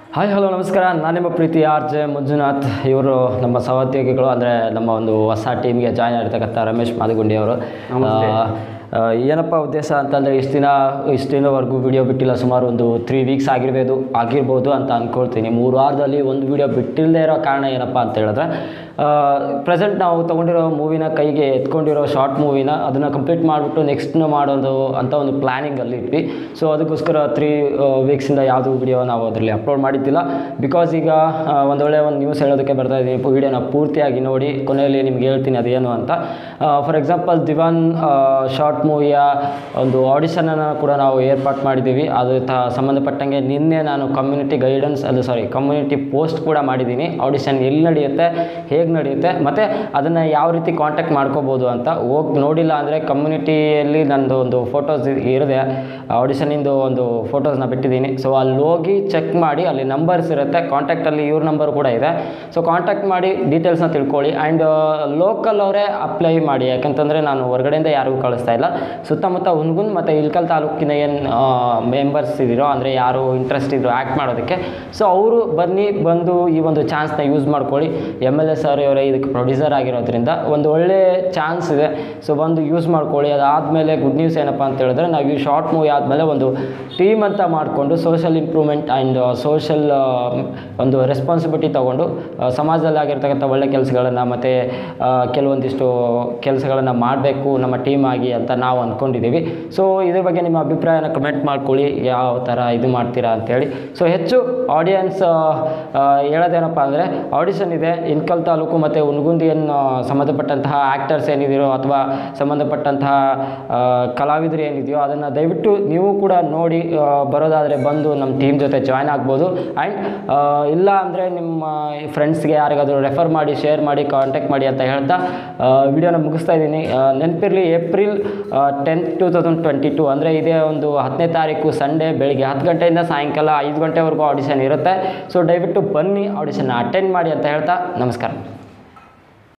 Hi hello ನಮಸ್ಕಾರ ನಾನು ನಿಮ್ಮ ಪ್ರೀತಿ ಆರ್ ಜೆ ಮಂಜುನಾಥ್ ಇವರು ನಮ್ಮ ಸಹೋದ್ಯೋಗಿಗಳು ಅಂದರೆ ನಮ್ಮ ಒಂದು ಹೊಸ ಟೀಮ್ಗೆ ಜಾಯ್ನ್ ಆಗಿರ್ತಕ್ಕಂಥ ರಮೇಶ್ ಮಾದಗುಂಡಿ ಅವರು ನಮಸ್ತೆ. ಆ, ಆ, ಏನಪ್ಪ ಉದ್ದೇಶ ಅಂತಂದರೆ ಇಷ್ಟು ದಿನ ಇಷ್ಟು ದಿನವರೆಗೂ ವಿಡಿಯೋ ಬಿಟ್ಟಿಲ್ಲ ಸುಮಾರು ಒಂದು ತ್ರೀ ವೀಕ್ಸ್ ಆಗಿರ್ಬೋದು ಆಗಿರ್ಬೋದು ಅಂತ ಅಂದ್ಕೊಳ್ತೀನಿ ಮೂರು ವಾರದಲ್ಲಿ ಒಂದು ವಿಡಿಯೋ ಬಿಟ್ಟಿಲ್ಲದೆ ಇರೋ ಕಾರಣ ಏನಪ್ಪ ಅಂತ ಹೇಳಿದ್ರೆ ಪ್ರೆಸೆಂಟ್ ನಾವು ತೊಗೊಂಡಿರೋ ಮೂವಿನ ಕೈಗೆ ಎತ್ಕೊಂಡಿರೋ ಶಾರ್ಟ್ ಮೂವಿನ ಅದನ್ನು ಕಂಪ್ಲೀಟ್ ಮಾಡಿಬಿಟ್ಟು ನೆಕ್ಸ್ಟ್ ಮಾಡೋದು ಅಂತ ಒಂದು ಪ್ಲ್ಯಾನಿಂಗಲ್ಲಿ ಇದ್ವಿ ಸೊ ಅದಕ್ಕೋಸ್ಕರ ತ್ರೀ ವೀಕ್ಸಿಂದ ಯಾವುದೂ ವಿಡಿಯೋ ನಾವು ಅದರಲ್ಲಿ ಅಪ್ಲೋಡ್ ಮಾಡಿದ್ದಿಲ್ಲ ಬಿಕಾಸ್ ಈಗ ಆ, ಒಂದೊಳ್ಳೆ ಒಂದು ನ್ಯೂಸ್ ಹೇಳೋದಕ್ಕೆ ಬರ್ತಾ ಇದ್ದೀನಿ ವಿಡಿಯೋನ ಪೂರ್ತಿಯಾಗಿ ನೋಡಿ ಕೊನೆಯಲ್ಲಿ ನಿಮ್ಗೆ ಹೇಳ್ತೀನಿ ಅದೇನು ಅಂತ ಫಾರ್ ಎಕ್ಸಾಂಪಲ್ ದಿವಾನ್ ಶಾರ್ಟ್ ಮೂವಿಯ ಒಂದು ಆಡಿಷನನ್ನು ಕೂಡ ನಾವು ಏರ್ಪಾಟ್ ಮಾಡಿದ್ದೀವಿ ಅದು ತ ಸಂಬಂಧಪಟ್ಟಂಗೆ ನಿನ್ನೆ ನಾನು ಕಮ್ಯುನಿಟಿ ಗೈಡೆನ್ಸ್ ಅಲ್ಲ ಸಾರಿ ಕಮ್ಯುನಿಟಿ ಪೋಸ್ಟ್ ಕೂಡ ಮಾಡಿದ್ದೀನಿ ಆಡಿಷನ್ ಎಲ್ಲಿ ನಡೆಯುತ್ತೆ ಹೇಗೆ ನಡೆಯುತ್ತೆ ಮತ್ತು ಅದನ್ನು ಯಾವ ರೀತಿ ಕಾಂಟ್ಯಾಕ್ಟ್ ಮಾಡ್ಕೋಬೋದು ಅಂತ ಹೋಗಿ ನೋಡಿಲ್ಲ ಅಂದರೆ ಕಮ್ಯುನಿಟಿಯಲ್ಲಿ ನಂದು ಒಂದು ಫೋಟೋಸ್ ಇರಿದೆ ಆಡಿಷನಿಂದು ಒಂದು ಫೋಟೋಸ್ನ ಬಿಟ್ಟಿದ್ದೀನಿ ಸೊ ಅಲ್ಲಿ ಹೋಗಿ ಚೆಕ್ ಮಾಡಿ ಅಲ್ಲಿ ನಂಬರ್ಸ್ ಇರುತ್ತೆ ಕಾಂಟ್ಯಾಕ್ಟಲ್ಲಿ ಇವ್ರ ನಂಬರ್ ಕೂಡ ಇದೆ ಸೊ ಕಾಂಟ್ಯಾಕ್ಟ್ ಮಾಡಿ ಡೀಟೇಲ್ಸ್ನ ತಿಳ್ಕೊಳ್ಳಿ ಆ್ಯಂಡ್ ಲೋಕಲ್ ಅವರೇ ಅಪ್ಲೈ ಮಾಡಿ ಯಾಕಂತಂದರೆ ನಾನು ಹೊರಗಡೆಯಿಂದ ಯಾರಿಗೂ ಕಳಿಸ್ತಾ ಇಲ್ಲ ಸುತ್ತಮುತ್ತ ಹುನ್ಗುನ್ ಮತ್ತು ಇಲ್ಕಲ್ ತಾಲೂಕಿನ ಏನು ಮೆಂಬರ್ಸ್ ಇದ್ದೀರೋ ಅಂದರೆ ಯಾರು ಇಂಟ್ರೆಸ್ಟ್ ಇದ್ರು ಆ್ಯಕ್ಟ್ ಮಾಡೋದಕ್ಕೆ ಸೊ ಅವರು ಬನ್ನಿ ಬಂದು ಈ ಒಂದು ಚಾನ್ಸ್ನ ಯೂಸ್ ಮಾಡ್ಕೊಳ್ಳಿ ಎಮ್ ಎಲ್ ಎ ಸರ್ ಅವರೇ ಇದಕ್ಕೆ ಪ್ರೊಡ್ಯೂಸರ್ ಆಗಿರೋದ್ರಿಂದ ಒಂದು ಒಳ್ಳೆ ಚಾನ್ಸ್ ಇದೆ ಸೊ ಬಂದು ಯೂಸ್ ಮಾಡ್ಕೊಳ್ಳಿ ಅದಾದಮೇಲೆ ಗುಡ್ ನ್ಯೂಸ್ ಏನಪ್ಪ ಅಂತ ಹೇಳಿದ್ರೆ ನಾವು ಈ ಶಾರ್ಟ್ ಮೂವಿ ಆದಮೇಲೆ ಒಂದು ಟೀಮ್ ಅಂತ ಮಾಡಿಕೊಂಡು ಸೋಷಲ್ ಇಂಪ್ರೂವ್ಮೆಂಟ್ ಆ್ಯಂಡ್ ಸೋಷಲ್ ಒಂದು ರೆಸ್ಪಾನ್ಸಿಬಿಲಿಟಿ ತೊಗೊಂಡು ಆ, ಸಮಾಜದಲ್ಲಿ ಆಗಿರ್ತಕ್ಕಂಥ ಒಳ್ಳೆ ಕೆಲಸಗಳನ್ನು ಮತ್ತು ಕೆಲವೊಂದಿಷ್ಟು ಕೆಲಸಗಳನ್ನು ಮಾಡಬೇಕು ನಮ್ಮ ಟೀಮ್ ಆಗಿ ಅಂತ ನಾವು ಅಂದ್ಕೊಂಡಿದ್ದೀವಿ ಸೊ ಇದ್ರ ಬಗ್ಗೆ ನಿಮ್ಮ ಅಭಿಪ್ರಾಯನ ಕಮೆಂಟ್ ಮಾಡ್ಕೊಳ್ಳಿ ಯಾವ ಥರ ಇದು ಮಾಡ್ತೀರಾ ಅಂತೇಳಿ ಸೊ ಹೆಚ್ಚು ಆಡಿಯನ್ಸ್ ಹೇಳೋದೇನಪ್ಪ ಅಂದರೆ ಆಡಿಷನ್ ಇದೆ ಇನ್ಕಲ್ ತಾಲೂಕು ಮತ್ತು ಉನ್ಗುಂದಿ ಏನು ಸಂಬಂಧಪಟ್ಟಂತಹ ಆ್ಯಕ್ಟರ್ಸ್ ಏನಿದೆಯೋ ಅಥವಾ ಸಂಬಂಧಪಟ್ಟಂತಹ ಆ, ಕಲಾವಿದರು ಏನಿದೆಯೋ ಅದನ್ನು ದಯವಿಟ್ಟು ನೀವು ಕೂಡ ನೋಡಿ ಆ, ಬರೋದಾದರೆ ಬಂದು ನಮ್ಮ ಟೀಮ್ ಜೊತೆ ಜಾಯ್ನ್ ಆಗ್ಬೋದು ಆ್ಯಂಡ್ ಇಲ್ಲ ಅಂದರೆ ನಿಮ್ಮ ಫ್ರೆಂಡ್ಸ್ಗೆ ಯಾರಿಗಾದರೂ ರೆಫರ್ ಮಾಡಿ ಶೇರ್ ಮಾಡಿ ಕಾಂಟ್ಯಾಕ್ಟ್ ಮಾಡಿ ಅಂತ ಹೇಳ್ತಾ ವಿಡಿಯೋನ ಮುಗಿಸ್ತಾ ಇದ್ದೀನಿ ನೆನಪಿರಲಿ April tenth two thousand twenty two ಅಂದರೆ ಇದೇ ಒಂದು ಹತ್ತನೇ ತಾರೀಕು ಸಂಡೇ ಬೆಳಿಗ್ಗೆ ಹತ್ತು ಗಂಟೆಯಿಂದ ಸಾಯಂಕಾಲ ಐದು ಗಂಟೆವರೆಗೂ ಆಡಿಷನ್ ಇರುತ್ತೆ ಸೊ ದಯವಿಟ್ಟು ಬನ್ನಿ ಆಡಿಷನ್ನ ಅಟೆಂಡ್ ಮಾಡಿ ಅಂತ ಹೇಳ್ತಾ ನಮಸ್ಕಾರ